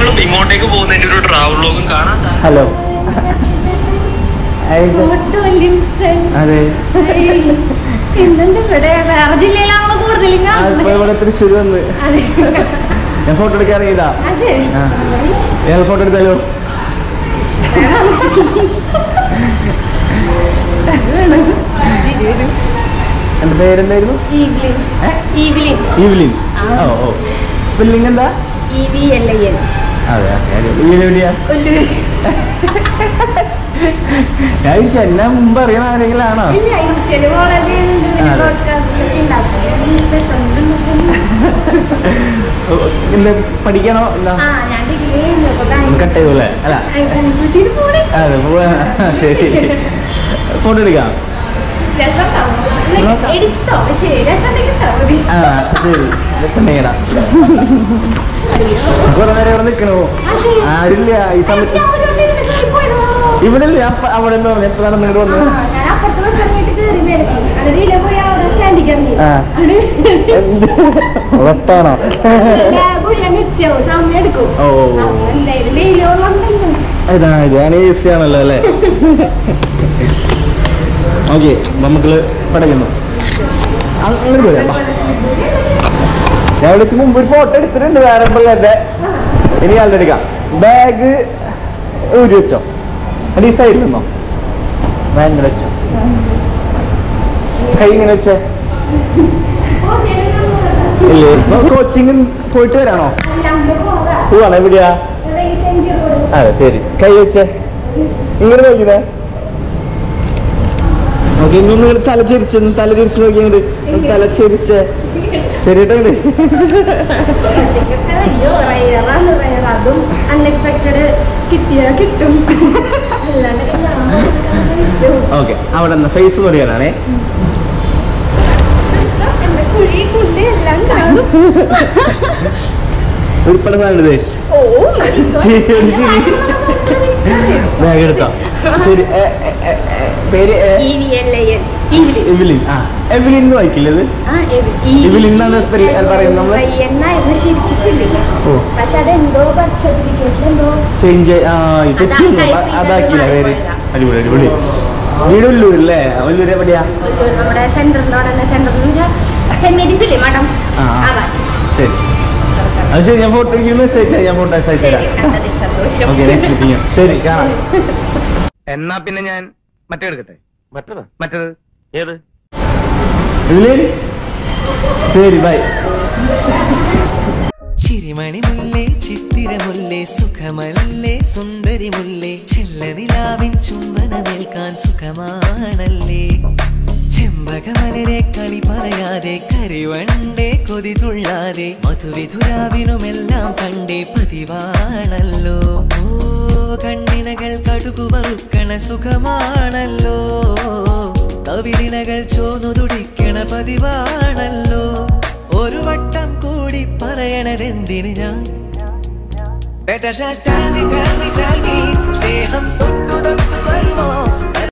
വിശേഷങ്ങളും ഇങ്ങോട്ടേക്ക് പോകുന്നതിന്റെ ഒരു ട്രാവൽ വ്ലോഗും കാണാം ഹലോ ഫോട്ടോ ലിംസൺ അതെ എന്തുണ്ട് ഇവിടെ വേറെ ജില്ലയിലാണല്ലോ കൂടുതലും ആ, ഇപ്പൊ കാണുന്നത് ഇവിടെ തൃശ്ശൂർ വന്ന് അതെ ഞാൻ ഫോട്ടോ എടുക്കാൻ ഇറങ്ങിയതാ അതെ ആ. ഞാൻ ഫോട്ടോ എടുത്താലോ എന്റെ പേരെന്തായിരുന്നു ഈവ്ലിൻ ഈവ്ലിൻ ഈവ്ലിൻ ആ. ഓ ഓ സ്പെല്ലിംഗ് എന്താ E V L I N അതെ ഈവ്ലിൻ എവിടെയാ ഒല്ലൂർ ഞാൻ ചോദിച്ചു, എന്നെ മുമ്പ് അറിയണ ആരെങ്കിലും ആണോ ഇല്ല ഇൻസ്റ്റയില് ഫോളോ ചെയ്യുന്നുണ്ട് പിന്നെ അതെ. ബ്രോഡ്കാസ്റ്റിലൊക്കെ ഉണ്ടാക്കും എന്താ പഠിക്കണോ എന്താ ആ ഞാൻ ഡിഗ്രി കഴിഞ്ഞപ്പോ ഒന്ന് കട്ട് ചെയ്തല്ലേ അല്ല ബാംഗ്ലൂർ പോണേ അതെ പോവാ. ശരി ഫോട്ടോ എടുക്കാം രസം നോക്കാം. എടുത്തോ പക്ഷേ രസം കിട്ടോ മതി ആ ശരി രസം നേടാം കുറെ നേരം ഇവിടെ നിൽക്കണോ അതെ. ആരില്ല ഈ സമയത്ത് ഞാൻ അവരോട് ഇരുന്ന് കയറി പോയതാ. ഇവിടെ ഇല്ല അപ്പ അവിടെ നിന്ന് പറഞ്ഞു എപ്പോഴാണ് നിങ്ങോട്ട് ആ, വന്നത് ഞാൻ അപ്പുറത്തെ ബസ് ഇറങ്ങിയിട്ട് കയറി മേലേക്ക്. അവിടെ ഇതിലെ പോയി അവിടെ സ്റ്റാൻഡിൽ ഇറങ്ങി. ആ. അവിടെ ഉറപ്പാണോ ലാബ് ഞാൻ വെച്ചാവും സമയം എടുക്കും ഓ, ഓ, ഓ. അപ്പൊ എന്തായാലും വെയിലോളുണ്ടല്ലോ ഇതാ ഇതാണ് എ സി ആണല്ലോ അല്ലേ ഓക്കെ നമുക്ക് പഠിക്കുന്നു അങ്ങനെ പോരാ ബാ. ഞാൻ വിളിച്ച് മുമ്പ് ഒരു ഫോട്ടോ എടുത്തിട്ടുണ്ട് വേറെ പിള്ളേരുടെ ഇനി ആളുടെ എടുക്കാം ബാഗ് ഊരി വെച്ചോ അത് ഈ സൈഡിൽ നിന്നോ ബാഗ് വെച്ചോ കൈ ഇങ്ങനെ വെച്ചേ ഇല്ലേ കോച്ചിങ് പോയിട്ട് വരാണോ അല്ലാണ്ട് പോകാം പോവാണോ എവിടെയാ ഇവിടെ ഈ സെഞ്ചുറി റോഡ് അതെ ശരി കൈ വെച്ചേ ഇങ്ങനെ നോക്കിയതേ ഓക്കെ ഇങ്ങൊന്നും ഇങ്ങോട്ട് തല ചിരിച്ച് തല ചിരിച്ച് നോക്കി ഇങ്ങോട്ട് തല ചിരിച്ച് ശരിയിട്ടുണ്ട് അയ്യോ റയറാണ് റയർ അതും അൺഎക്സ്പെക്ടഡ് കിട്ടിയാ കിട്ടും അല്ലാണ്ട് ഞാൻ കിട്ടും ഓക്കെ അവിടെ നിന്ന് ഫേസ് പറയാനാണേ എന്റെ കുഴി കൊണ്ട് എല്ലാം കാണും ഉരുപ്പട സാധനത് ഓ ശരി ശരി ബാഗ് എടുത്തോ ശരി ഏ, ഏ, ഏ, ഏ, പേര് ഏ, E V L I N ഇവിലി എവിലിൻ ആ എവിലിൻ എന്ന് വായിക്കില്ല ഇത് ആ ഇവിലിൻ എന്നാണ് spell പറയുന്നത് നമ്മള്? എന്നായിരുന്നു ശരിക്കും സ്പെല്ലിങ് ഓ. പക്ഷെ അതെന്തോ ബർത്ത് സർട്ടിഫിക്കറ്റിൽ എന്തോ ചേഞ്ച് ആ ഇത് അതാ തെറ്റിയൊന്നും type ചെയ്തത് അതാക്കില്ല പേര് മാറിപ്പോയതാ. അടിപൊളി അടിപൊളി വീട് ഉള്ളൂർ അല്ലേ ഉള്ളൂർ എവിടെയാ ഒരു നമ്മുടെ സെന്ററിന്റെ അവിടെ തന്നെ സെന്റർ എന്ന് വെച്ചാൽ സെന്റ് മേരീസ് ഇല്ലേ മഠം ആ ആ. അതാ ശരി അത് ശരി ഞാൻ ഫോട്ടോ എനിക്ക് മെസ്സേജ് ഞാൻ ഫോട്ടോ അയച്ചു ശരി തരാം കണ്ടതിൽ സന്തോഷം ഓക്കെ നെക്സ്റ്റ് മീറ്റിംഗ് ശരി കാണാം എന്നാ പിന്നെ ഞാൻ മറ്റേ എടുക്കട്ടെ മറ്റേത് മറ്റേത് ഏത് എവിലിൻ ശരി ബൈ ചിരിമണി മുല്ലേ ചിത്തിരമുല്ലേ സുഖമല്ലേ സുന്ദരി മുല്ലേ ചെല്ലനിലാവിൻ ചുംബനമേൽക്കാൻ സുഖമാണല്ലേ ചെമ്പകമലരെ കളി പറയാതെ കരിവണ്ടേ കൊതി തുള്ളാതെ മധുവിധുരാവിനുമെല്ലാം കണ്ടേ പതിവാണല്ലോ ഓ കണ്ണിനകൾ കടുകു വറുക്കണ സുഖമാണല്ലോ കവിളിനകൾ ചോന്നു തുടിക്കണ പതിവാണല്ലോ ഒരു വട്ടം കൂടി പറയണതെന്തിന് ഞാൻ Better just tell me, tell me, tell me സ്നേഹം തൊട്ടു തൊട്ടു തരുമോ